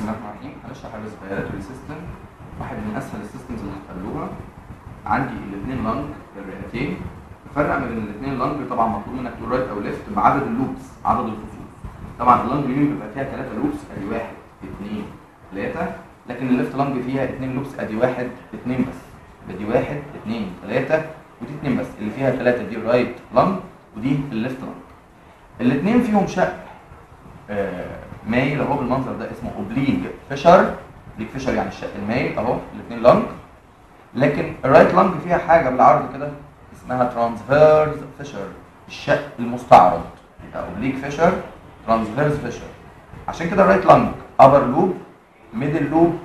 الله الرحمن الرحيم هنشرح الريسبيراتوري سيستم واحد من اسهل السيستمز اللي هتقابلوها عندي الاثنين لانج الرئتين الفرق بين الاثنين لانج طبعا مطلوب منك تقول رايت او ليفت بعدد اللوبس عدد الفصوص طبعا اللانج اليمين بيبقى فيها ثلاثه لوبس ادي واحد اثنين ثلاثه لكن الليفت لانج فيها اثنين لوبس ادي واحد اثنين بس ادي واحد اثنين ثلاثه ودي اثنين بس اللي فيها ثلاثه دي الرايت لانج ودي الليفت لانج الاثنين فيهم شق آه، مايل اهو بالمنظر ده اسمه اوبليج فيشر اوبليج فيشر يعني الشق المايل اهو الاثنين لانج لكن الرايت لانج فيها حاجه بالعرض كده اسمها ترانسفيرز فيشر الشق المستعرض يبقى اوبليج فيشر ترانسفيرز فيشر عشان كده الرايت لانج ابر لوب ميدل لوب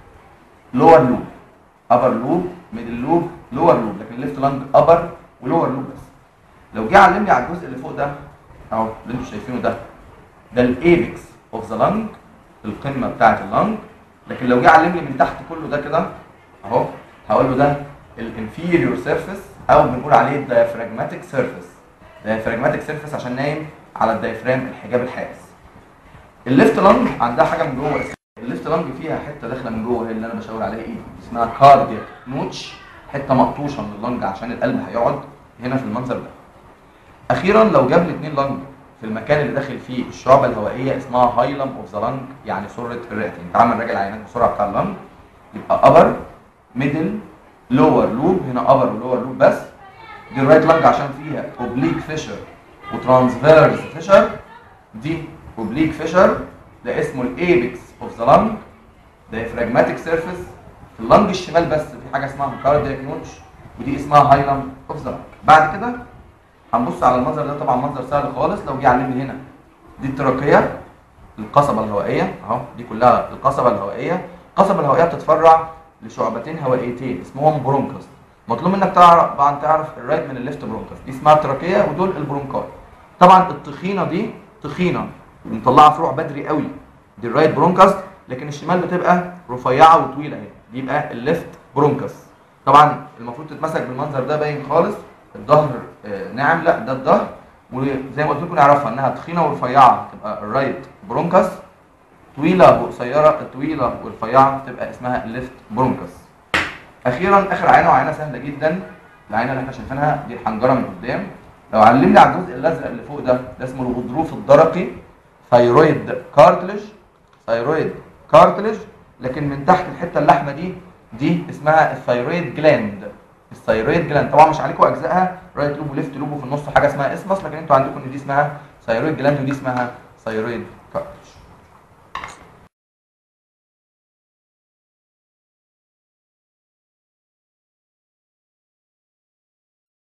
لور لوب ابر لوب ميدل لوب لور لوب لكن الليفت لانج ابر ولور لوب بس لو جه علمني على الجزء اللي فوق ده اهو اللي انتوا شايفينه ده ده الايبكس اوف ذا لانج القمه بتاعه اللانج لكن لو جه علمني من تحت كله ده كده اهو هقول له ده الانفيريور سيرفيس او بنقول عليه الدايفراجماتيك سيرفيس دايفراجماتيك سيرفيس عشان نايم على الدايفرام الحجاب الحارس الليفت لانج عندها حاجه من جوه اسمها الليفت لانج فيها حته داخله من جوه هي اللي انا بشاور عليها ايدي اسمها كاردياك نوتش حته مقطوشه من اللنج عشان القلب هيقعد هنا في المنظر ده اخيرا لو جاب لي اتنين لنج في المكان اللي داخل فيه الشعبه الهوائيه اسمها هايلم اوف ذا لنج يعني سره الرئتين تعال نراجع العينات بسرعه بتاع اللنج يبقى ابر ميدل لور لوب هنا ابر ولور لوب بس دي الرايت لنج عشان فيها اوبليك فيشر وترانسفيرس فيشر دي اوبليك فيشر ده اسمه الايبكس اوف ذا لنج دايفراجماتيك سيرفيس في اللنج الشمال بس في حاجه اسمها كاردياك نوتش ودي اسمها هايلم اوف ذا لنج بعد كده هنبص على المنظر ده طبعا منظر سهل خالص لو جه علمني هنا دي التراكيه القصبه الهوائيه اهو دي كلها القصبه الهوائيه القصبه الهوائيه بتتفرع لشعبتين هوائيتين اسمهم برونكس مطلوب منك تعرف طبعا تعرف الرايت من الليفت برونكس دي اسمها التراكيه ودول البرونكاي طبعا التخينه دي تخينه مطلعه فروع بدري قوي دي الرايت برونكس لكن الشمال بتبقى رفيعه وطويله اهي دي يبقى الليفت برونكس طبعا المفروض تتمسك بالمنظر ده باين خالص الظهر آه، ناعم لا ده الظهر وزي ما قلت لكم نعرفها انها تخينه ورفيعه تبقى الرايت برونكس طويله وقصيره الطويله والرفيعه تبقى اسمها الليفت برونكس اخيرا اخر عينه وعينه سهله جدا العينه اللي احنا شايفينها دي الحنجره من قدام لو علمني على الجزء الازرق اللي فوق ده ده اسمه الغضروف الدرقي ثايرويد كارتلج ثايرويد كارتلج لكن من تحت الحته اللحمه دي دي اسمها الثايرويد جلاند الثايرويد جلاند طبعا مش عليكم اجزائها رايت لوب وليفت لوب وفي النص حاجه اسمها اسمس لكن انتوا عندكم ان دي اسمها ثايرويد جلاند ودي اسمها ثايرويد كارتلج